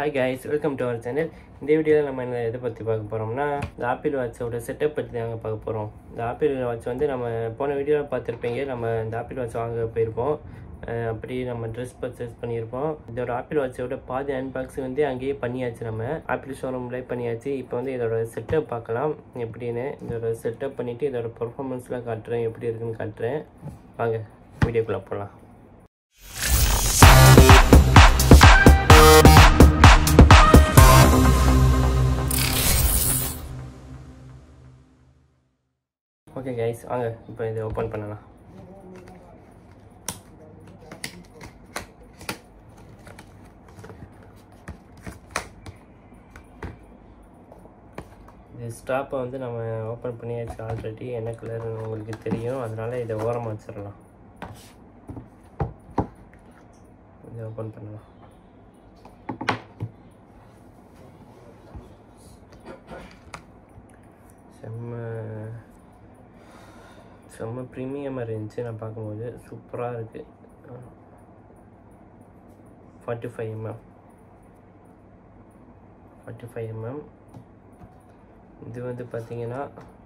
Hi guys welcome to our channel இந்த வீடியோவில் நம்ம என்ன எதை பற்றி பார்க்க போகிறோம்னா இந்த ஆப்பிள் வாட்சோட செட்டப் பற்றி தாங்க பார்க்க போகிறோம் இந்த ஆப்பிள் வாட்ச் வந்து நம்ம போன வீடியோவில் பார்த்துருப்பீங்க நம்ம இந்த ஆப்பிள் வாட்ச் வாங்க போயிருப்போம் அஹ் அப்படி நம்ம ட்ரெஸ் பர்ச்சேஸ் பண்ணியிருப்போம் இதோட ஆப்பிள் வாட்சோட பாதி அன்பாக்சிங் வந்து அங்கேயே பண்ணியாச்சு நம்ம ஆப்பிள் ஷோரூம்லேயே பண்ணியாச்சு இப்போ வந்து இதோட செட்டப் பார்க்கலாம் எப்படின்னு இதோட செட்டப் பண்ணிவிட்டு இதோட பர்ஃபார்மன்ஸ்லாம் காட்டுறேன் எப்படி இருக்குன்னு காட்டுறேன் வாங்க வீடியோக்குள்ளே போகலாம் ஓகே கைஸ் வாங்க இப்போ இதை ஓப்பன் பண்ணலாம் இது ஸ்டாப்பை வந்து நம்ம ஓப்பன் பண்ணியாச்சு ஆல்ரெடி என்ன கலர்னு உங்களுக்கு தெரியும் அதனால இதை ஓரமாக வச்சிடலாம் இதை ஓப்பன் பண்ணலாம் செம்ம செம்ம ப்ரீமியமாக இருந்துச்சு நான் பார்க்கும்போது சூப்பராக இருக்குது forty five MM forty five MM இது வந்து பார்த்தீங்கன்னா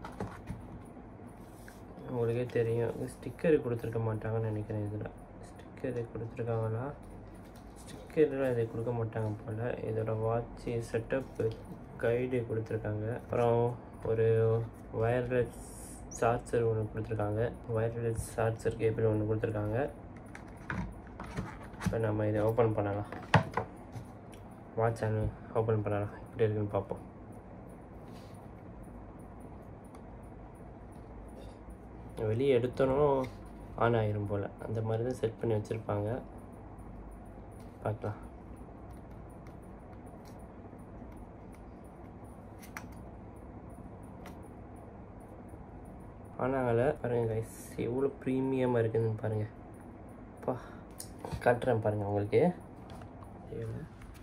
உங்களுக்கே தெரியும் ஸ்டிக்கர் கொடுத்துருக்க மாட்டாங்கன்னு நினைக்கிறேன் இதில் ஸ்டிக்கர் கொடுத்துருக்காங்களா ஸ்டிக்கர்லாம் இதை கொடுக்க மாட்டாங்க போல் இதோட வாட்சி செட்டப் கைடு கொடுத்துருக்காங்க அப்புறம் ஒரு வயர்லெஸ் சார்ஜர் ஒன்று கொடுத்துருக்காங்க வயர்லெஸ் சார்ஜர் கேபிள் ஒன்று கொடுத்துருக்காங்க இப்போ நம்ம இதை ஓப்பன் பண்ணலாம் வாட்ச் ஓப்பன் பண்ணலாம் எப்படி இருக்குன்னு பார்ப்போம் வெளியே எடுத்தோனும் ஆன் ஆயிரும் போல் அந்த மாதிரி தான் செட் பண்ணி வச்சுருப்பாங்க பார்க்கலாம் ஆனாங்கள பாருங்கள் கைஸ் எவ்வளோ ப்ரீமியமாக இருக்குதுன்னு பாருங்கள் அப்பா காட்டுறேன் பாருங்கள் உங்களுக்கு எவ்வளோ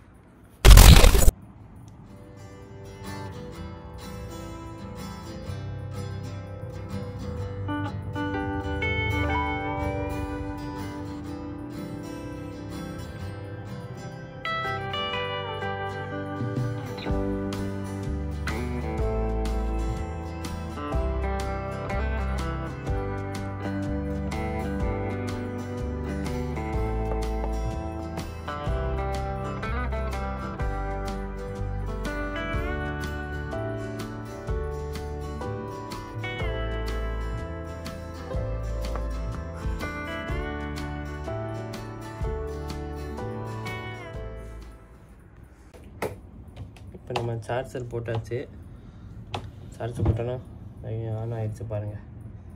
இப்போ நம்ம சார்ஜர் போட்டாச்சு சார்ஜர் போட்டோன்னா ஆன் ஆயிடுச்சு பாருங்கள்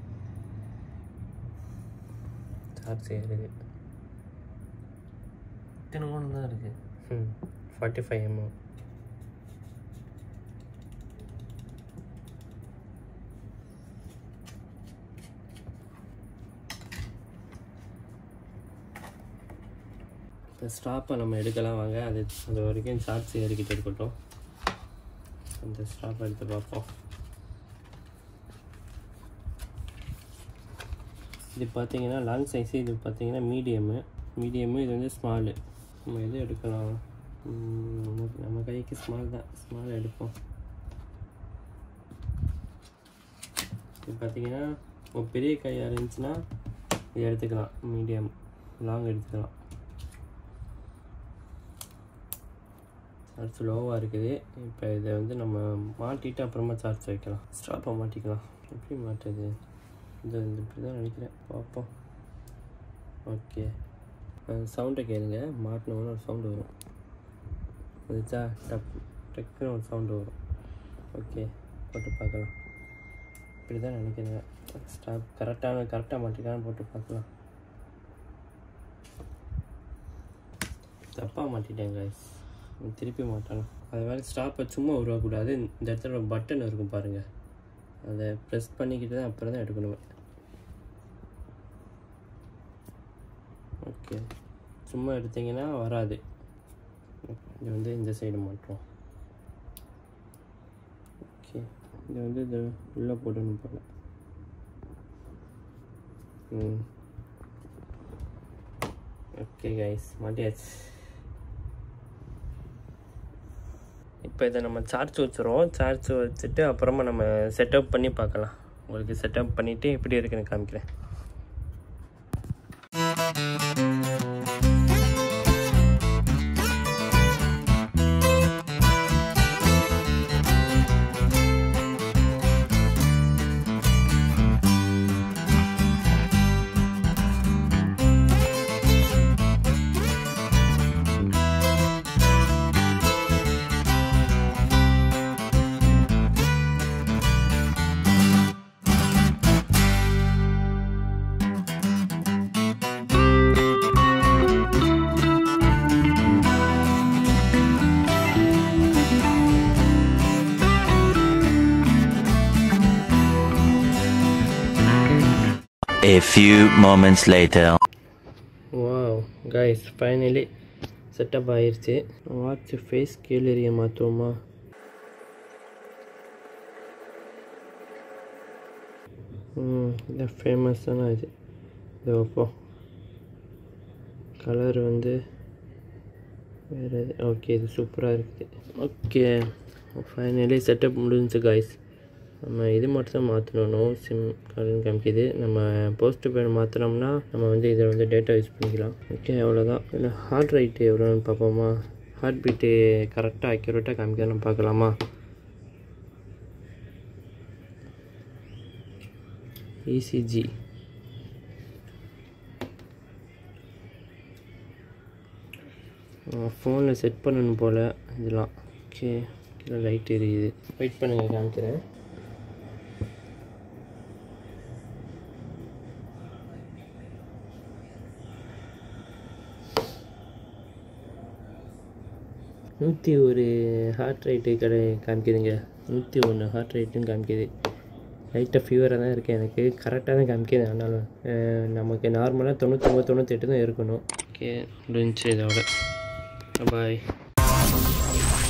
சார்ஜ் ஏறுது இத்தனை ஒன்று தான் இருக்குது ம் ஃபார்ட்டி ஃபைவ் எம்எம் இப்போ ஸ்டாப்பை நம்ம எடுக்கலாம் வாங்க அது அது வரைக்கும் சார்ஜ் ஏறிக்கிட்டு இருக்கட்டும் அந்த ஸ்டாப் எடுத்து பார்ப்போம் இது பார்த்தீங்கன்னா லாங் சைஸு இது பார்த்தீங்கன்னா மீடியமு மீடியமு இது வந்து ஸ்மாலு நம்ம எது எடுக்கலாம் ம், நமக்கு நம்ம கைக்கு ஸ்மால் தான் ஸ்மால் எடுப்போம் இது பார்த்தீங்கன்னா ஒரு பெரிய கையாக இருந்துச்சுன்னா இது எடுத்துக்கலாம் மீடியம் லாங் எடுத்துக்கலாம் சார்ஜ் லோவாக இருக்குது இப்போ இதை வந்து நம்ம மாட்டிட்டு அப்புறமா சார்ஜ் வைக்கலாம் ஸ்டாப்பை மாட்டிக்கலாம் எப்படி மாட்டுறது இது இந்த இப்படி தான் நினைக்கிறேன் பார்ப்போம் ஓகே சவுண்டை கேளுங்க மாட்டினோன்னு ஒரு சவுண்டு வரும் வந்துச்சா டப் டக்குன்னு ஒரு சவுண்டு வரும் ஓகே போட்டு பார்க்கலாம் இப்படி தான் நினைக்கிறேன் ஸ்டாப் கரெக்டான கரெக்டாக மாட்டிக்கான்னு போட்டு பார்க்கலாம் தப்பாக மாட்டிட்டேன் guys திருப்பி மாட்டணும் அது வேறு ஸ்டாப்பை சும்மா உருவாக்கக்கூடாது இந்த இடத்துல ஒரு பட்டன் இருக்கும் பாருங்கள் அதை ப்ரெஸ் பண்ணிக்கிட்டு தான் அப்புறம் தான் எடுக்கணும் ஓகே சும்மா எடுத்தீங்கன்னா வராது இது வந்து இந்த சைடு மாட்டுறோம் ஓகே இது வந்து இது உள்ளே போடணும் போல ம் ஓகே கைஸ் மாட்டியாச்சு இப்போ இதை நம்ம சார்ஜ் வச்சுருவோம் சார்ஜ் வச்சுட்டு அப்புறமா நம்ம செட்டப் பண்ணி பார்க்கலாம் உங்களுக்கு செட்டப் பண்ணிவிட்டு எப்படி இருக்குன்னு காமிக்கிறேன் A few moments later. Wow guys finally setup ஆயிடுச்சு வாட்ச் ஃபேஸ் கீழறிய மாற்றுவோமா ம் இந்த ஃபேமஸான இது இது வைப்போம் கலர் வந்து வேறு ஓகே இது சூப்பராக இருக்குது ஓகே ஃபைனலி செட்டப் முடிஞ்சுச்சு காய்ஸ் நம்ம இது மட்டும் தான் மாற்றணும் சிம் கார்டுன்னு காமிக்குது நம்ம போஸ்ட் பேட் மாற்றினோம்னா நம்ம வந்து இதில் வந்து டேட்டா யூஸ் பண்ணிக்கலாம் ஓகே அவ்வளோதான் இல்லை ஹார்ட் ரேட்டு எவ்வளோன்னு பார்ப்போமா ஹார்ட் பீட்டு கரெக்டாக அக்யூரேட்டாக காமிக்கணும் பார்க்கலாமா இசிஜி ஃபோனில் செட் பண்ணணும் போல் இதெல்லாம் ஓகே கீழே லைட் எரியுது வெயிட் பண்ணுங்கள் காமிக்கிறேன் நூற்றி ஒரு ஹார்ட் ரேட்டு கடை காமிக்குதுங்க நூற்றி ஒன்று ஹார்ட் ரேட்டுன்னு காமிக்குது லைட்டாக ஃபீவராக தான் இருக்குது எனக்கு கரெக்டாக தான் காமிக்குது ஆனாலும் அஹ், நமக்கு நார்மலாக தொண்ணூற்றொம்பது தொண்ணூத்தெட்டு தான் இருக்கணும் ஓகே முடிஞ்சு இதோட பாய்